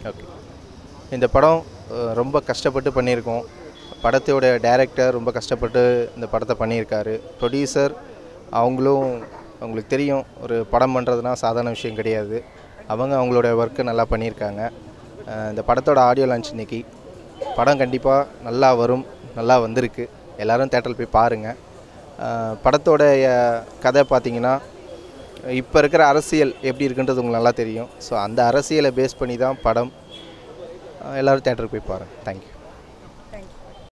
okay இந்த படம் அஹ், ரொம்ப கஷ்டப்பட்டு பண்ணியிருக்கோம் படத்தோட டைரக்டர் ரொம்ப கஷ்டப்பட்டு இந்த படத்தை பண்ணியிருக்காரு ப்ரொடியூசர் அவங்களும் அவங்களுக்கு தெரியும் ஒரு படம் பண்ணுறதுனா சாதாரண விஷயம் கிடையாது அவங்க அவங்களோட ஒர்க்கு நல்லா பண்ணியிருக்காங்க அஹ், இந்த படத்தோட ஆடியோ லான்ச் இன்னைக்கு படம் கண்டிப்பாக நல்லா வரும் நல்லா வந்திருக்கு எல்லாரும் தேட்டரில் போய் பாருங்கள் படத்தோட அஹ், கதை பார்த்தீங்கன்னா இப்போ இருக்கிற அரசியல் எப்படி இருக்குன்றது உங்களுக்கு நல்லா தெரியும் ஸோ அந்த அரசியலை பேஸ் பண்ணி தான் படம் அஹ் எல்லாரும் தேட்டருக்கு போய் பாருங்கள் தேங்க்யூ